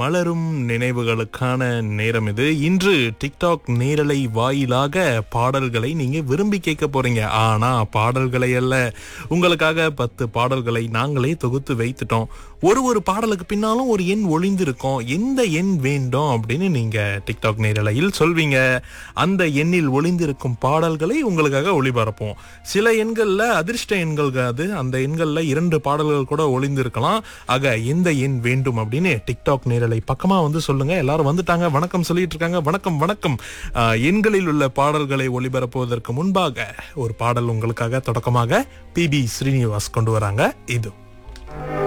மலரும் நினைவுகளுக்கான நேரம் இது இன்று டிக்டாக் நேரலை வாயிலாக பாடல்களை நீங்க விரும்பி கேட்க போறீங்க ஆனா பாடல்களை அல்ல உங்களுக்காக பத்து பாடல்களை நாங்களே தொகுத்து வைத்துட்டோம் ஒரு ஒரு பாடலுக்கு பின்னாலும் ஒரு எண் ஒளிந்திருக்கும் எந்த எண் வேண்டும் அப்படின்னு நீங்க டிக்டாக் நேரலையில் சொல்வீங்க அந்த எண்ணில் ஒளிந்திருக்கும் பாடல்களை உங்களுக்காக ஒளிபரப்போம் சில எண்கள்ல அதிர்ஷ்ட எண்கள் அது அந்த எண்கள்ல இரண்டு பாடல்கள் கூட ஒளிந்திருக்கலாம் ஆக எந்த எண் வேண்டும் அப்படின்னு டிக்டாக் நேரலை பக்கமா வந்து சொல்லுங்க எல்லாரும் வந்துட்டாங்க வணக்கம் சொல்லிட்டு இருக்காங்க வணக்கம் வணக்கம் ஆஹ், எண்களில் உள்ள பாடல்களை ஒளிபரப்புவதற்கு முன்பாக ஒரு பாடல் உங்களுக்காக தொடக்கமாக பி பி ஸ்ரீனிவாஸ் கொண்டு வராங்க இது